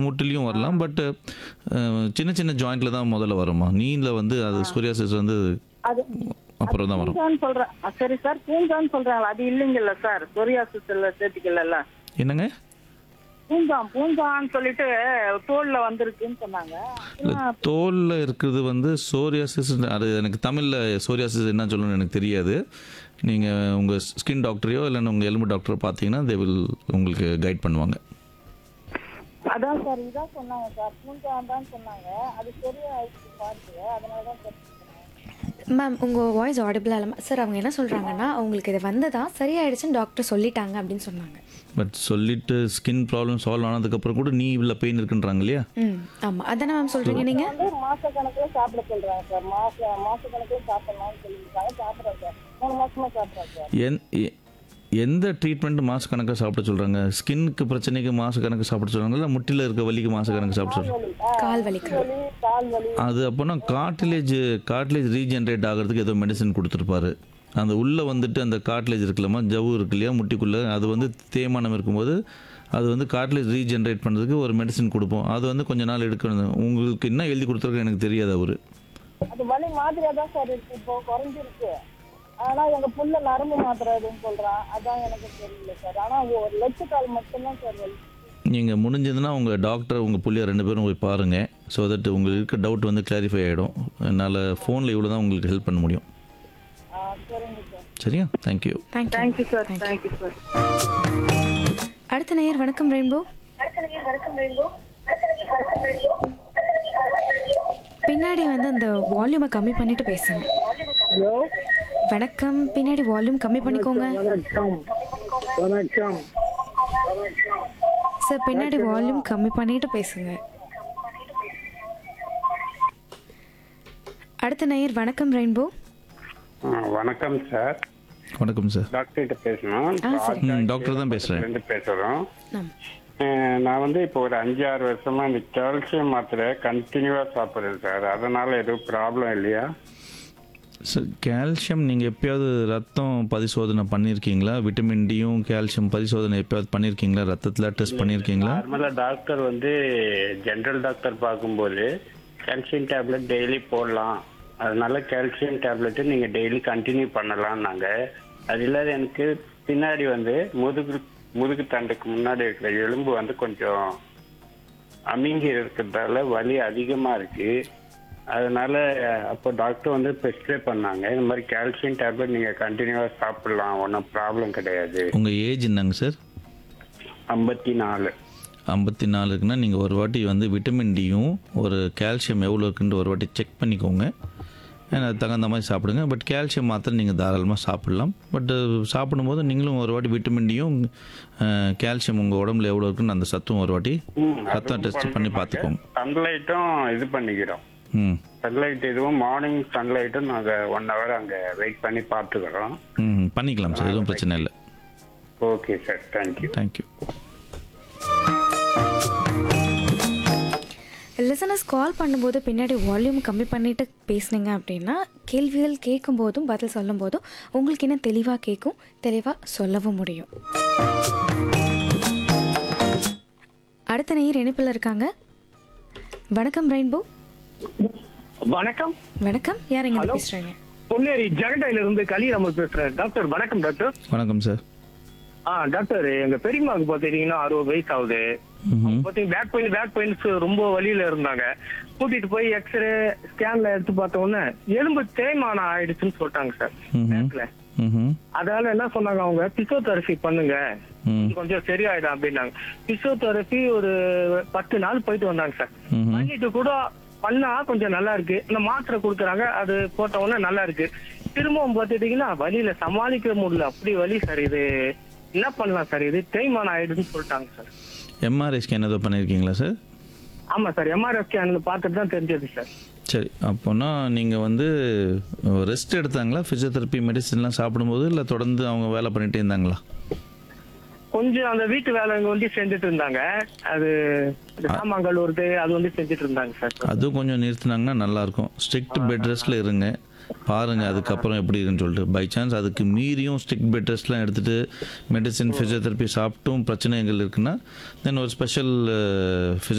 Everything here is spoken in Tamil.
மூட்டுலேயும் வரலாம் பட் சின்ன சின்ன ஜாயிண்ட்டில் தான் முதல்ல வருமா நீல வந்து அது சோரியாசிஸ் வந்து அது அப்புறம் தான் வரும் பூஞ்சான்னு சொல்றேன் அ, சரி சார் பூஞ்சான்னு சொல்றாங்களா அது இல்லைங்கல்ல சார் சொரியாசிஸ் இல்ல சேர்த்துக்கல என்னங்க பூஞ்சான் பூஞ்சான்னு சொல்லிட்டு தோல்ல வந்திருக்குன்னு சொன்னாங்க இல்லை தோலில் இருக்கிறது வந்து சோரியாசிஸ் அது எனக்கு தமிழில் சோரியாசிஸ் என்ன சொல்லணும்னு எனக்கு தெரியாது நீங்கள் உங்கள் ஸ்கின் டாக்டரையோ இல்லைன்னா உங்கள் எலும்பு டாக்டரோ பார்த்தீங்கன்னா தே வில் உங்களுக்கு கைட் பண்ணுவாங்க அதான் சார் இதான் சொன்னாங்க சார் பூஞ்சான் தான் சொன்னாங்க அது சரியாயிடுச்சு பாருங்க அதனால தான் சார் கேட்டேன். மேம் உங்கள் வாய்ஸ் ஆடிபிளாக இல்லை சார் அவங்க என்ன சொல்கிறாங்கன்னா அவங்களுக்கு இது வந்ததா சரியாயிடுச்சுன்னு டாக்டர் சொல்லிட்டாங்க அப்படின்னு சொன்னாங்க பட் சொல்லிட்டு ஸ்கின் ப்ராப்ளம் சால்வ் ஆனதுக்கப்புறம் கூட நீ இவ்வளோ பெயின் இருக்குன்றாங்க இல்லையா ம் ஆமாம் அதானே மேம் சொல்கிறீங்க நீங்கள் வந்து மாச கணக்குல சாப்பிட சொல்றாங்க சார் மாச மாச கணக்குல சாப்பிடலாம்னு சொல்லியிருக்காங்க சாப்பிட்றேன் சார் மூணு மாசமா சாப்பிட்றேன் சார் என் எ- எந்த ட்ரீட்மெண்ட் மாச கணக்காக சாப்பிட சொல்கிறாங்க ஸ்கின்னுக்கு பிரச்சனைக்கு மாச கணக்கு சாப்பிட சொல்கிறாங்க இல்லை முட்டியில் இருக்க வலிக்கு மாச கணக்கு சாப்பிட சொல்கிறாங்க கால் வலிக்கு வலி கால் வலி அது அப்போனா கார்டிலேஜ் கார்டிலேஜ் ரீஜென்ரேட் ஆகிறதுக்கு ஏதோ மெடிசன் கொடுத்துருப்பாரு அந்த உள்ளே வந்துட்டு அந்த கார்டிலேஜ் இருக்குல்லம்மா ஜவ்வு இருக்கு இல்லையா முட்டிக்குள்ளே அது வந்து தேய்மானம் இருக்கும்போது அது வந்து கார்டிலேஜ் ரீஜென்ரேட் பண்ணுறதுக்கு ஒரு மெடிசன் கொடுப்போம் அது வந்து கொஞ்ச நாள் எடுக்கணும் உங்களுக்கு என்ன எழுதி கொடுத்துருக்கு எனக்கு தெரியாது அவர் அது வலி மாதிரியா தான் சார் இருக்கு இப்போ குறைஞ்சிருக்கு ஆனா எங்க புள்ள நரம்பு மாத்திரை எதுவும் சொல்றான் அதான் எனக்கு தெரியல சார் ஆனா ஒரு லட்ச கால் மட்டும்தான் சார் வலி நீங்கள் முடிஞ்சதுன்னா உங்கள் டாக்டர் உங்கள் புள்ளிய ரெண்டு பேரும் போய் பாருங்கள் ஸோ தட் உங்களுக்கு இருக்க டவுட் வந்து கிளாரிஃபை ஆகிடும் என்னால் ஃபோனில் இவ்வளோ தான் உங்களுக்கு ஹெல்ப் பண்ண முடியும் ஆ, சரிங்க சார் சரியா thank you thank you thank you sir thank you sir அடுத்த நேயர் வணக்கம் ரெயின்போ பின்னாடி வந்து அந்த வால்யூமை கம்மி பண்ணிட்டு பேசுங்க ஹலோ வணக்கம் பின்னாடி வால்யூம் கம்மி பண்ணிக்கோங்க வணக்கம் வணக்கம் சார் பின்னாடி வால்யூம் கம்மி பண்ணிட்டு பேசுங்க அடுத்த நேயர் வணக்கம் ரெயின்போ ஆ, வணக்கம் சார் வணக்கம் சார் டாக்டர்கிட்ட பேசணும் ஆ சரி ம் டாக்டர் தான் பேசுகிறேன் இருந்து பேசுறோம் ஆம். அஹ், நான் வந்து இப்போ ஒரு அஞ்சு ஆறு வருஷமா இந்த கால்சியம் மாத்திரை கண்டினியூவா சாப்பிடுறேன் சார் அதனால எதுவும் ப்ராப்ளம் இல்லையா சார் கால்சியம் நீங்கள் எப்பயாவது ரத்தம் பரிசோதனை பண்ணியிருக்கீங்களா விட்டமின் டியும் கால்சியம் பரிசோதனை எப்பயாவது பண்ணியிருக்கீங்களா ரத்தத்தில் டெஸ்ட் பண்ணியிருக்கீங்களா நார்மலா டாக்டர் வந்து ஜென்ரல் டாக்டர் பார்க்கும்போது கால்சியம் டேப்லெட் டெய்லி போடலாம் அதனால கால்சியம் டேப்லெட்டு நீங்க டெய்லி கண்டினியூ பண்ணலாம்னாங்க அது இல்லாத எனக்கு பின்னாடி வந்து முதுகு முதுகு தண்டுக்கு முன்னாடி இருக்கிற எலும்பு வந்து கொஞ்சம் அமிங்கி இருக்கிறதால வலி அதிகமா இருக்கு அதனால அப்போ டாக்டர் வந்து ப்ரிஸ்கிரைப் பண்ணாங்க இந்த மாதிரி கால்சியம் டேப்லெட் நீங்க கண்டினியூவா சாப்பிடலாம் ஒன்றும் ப்ராப்ளம் கிடையாது உங்கள் ஏஜ் என்னங்க சார் ஐம்பத்தி நாலு ஐம்பத்தி நாலு இருக்குன்னா நீங்கள் ஒரு வாட்டி வந்து விட்டமின் டியும் ஒரு கால்சியம் எவ்வளோ இருக்குன்ட்டு ஒரு வாட்டி செக் பண்ணிக்கோங்க and அதுக்கு தகுந்த மாதிரி சாப்பிடுங்க பட் கால்சியம் மாத்திரம் நீங்கள் தாராளமாக சாப்பிடலாம் பட் சாப்பிடும்போது நீங்களும் ஒரு வாட்டி விட்டமின் டியும் கால்சியம் உங்கள் உடம்புல எவ்வளோ இருக்குன்னு அந்த சத்தும் ஒரு வாட்டி ரத்தம் டெஸ்ட் பண்ணி பார்த்துக்கோங்க சன்லைட்டும் இது பண்ணிக்கிறோம் ம் சன்லைட் இதுவும் மார்னிங் சன்லைட்டும் நாங்கள் ஒன் ஹவர் அங்கே வெயிட் பண்ணி பார்த்துக்கிறோம் ம் பண்ணிக்கலாம் சார் எதுவும் பிரச்சனை இல்லை okay sir thank you thank you listeners call பண்ணும்போது பின்னாடி வால்யூம் கம்மி பண்ணிட்டு பேசுனீங்க அப்படின்னா கேள்விகள் கேட்கும் போதும் பதில் சொல்லும் போதும் உங்களுக்கு இன்னும் தெளிவாக கேட்கும் தெளிவாக சொல்லவும் முடியும் அடுத்த நேயர் இணைப்பில் இருக்காங்க வணக்கம் ரெயின்போ வணக்கம் வணக்கம் யார் இங்க பேசுறீங்க பொன்னேரி ஜெகண்டையில இருந்து கலிராமர் பேசுறேன் டாக்டர் வணக்கம் டாக்டர் வணக்கம் சார் ஆ டாக்டர் எங்க பெரியம்மாவுக்கு பாத்தீங்கன்னா அறுபது வயசு ஆகுது ம் பாத்தீங்கன்னா பேக் பெயின் பேக் பெயின்ஸ் ரொம்ப வலியில இருந்தாங்க கூட்டிட்டு போய் எக்ஸ்ரே ஸ்கேன்ல எடுத்து பார்த்த உடனே எலும்பு தேய்மானம் ஆயிடுச்சுன்னு சொல்லிட்டாங்க சார் ம்ஹும். பேக்ல ம் அதனால என்ன சொன்னாங்க அவங்க பிசியோதெரபி பண்ணுங்க ம் இது கொஞ்சம் சரியாயிடும் அப்படின்னாங்க பிசியோதெரபி ஒரு பத்து நாள் போயிட்டு வந்தாங்க சார் ம் பண்ணிட்டு கூட பண்ணா கொஞ்சம் நல்லா இருக்கு இந்த மாத்திரை கொடுக்குறாங்க அது போட்ட உடனே நல்லா இருக்கு திரும்பவும் பார்த்துட்டீங்கன்னா வலியில சமாளிக்க முடியல அப்படி வலி சார் இது என்ன பண்ணலாம் சார் இது தேய்மானம் ஆயிடுதுன்னு சொல்லிட்டாங்க சார் எம்ஆர்ஐ ஸ்கேன் ஏதோ பண்ணியிருக்கீங்களா சார் ஆமா சார் எம்ஆர்எஃப் ஸ்கேன்ல பார்த்துட்டு தான் தெரிஞ்சது சார் சரி அப்போனா நீங்கள் வந்து ரெஸ்ட் எடுத்தாங்களா ஃபிசியோதெரப்பி மெடிசின்லாம் சாப்பிடும்போது இல்லை தொடர்ந்து அவங்க வேலை பண்ணிகிட்டே இருந்தாங்களா கொஞ்சம் அந்த வீட்டு வேலை வந்து செஞ்சுட்டு இருந்தாங்க அது இந்த சாமான்கள் வருது அது வந்து செஞ்சுட்டு இருந்தாங்க சார் அதுவும் கொஞ்சம் நிறுத்தினாங்கன்னா நல்லாயிருக்கும் ஸ்ட்ரிக்ட் பெட் ரெஸ்ட்டில் இருங்க பாருங்கள் அதுக்கப்புறம் எப்படி இருக்குன்னு சொல்லிட்டு பை சான்ஸ் அதுக்கு மீறியும் ஸ்ட்ரிக்ட் பெட் ரெஸ்ட்லாம் எடுத்துகிட்டு மெடிசின் ஃபிசியோதெரப்பி சாப்பிட்டும் பிரச்சனைகள் இருக்குன்னா தென் ஒரு ஸ்பெஷல்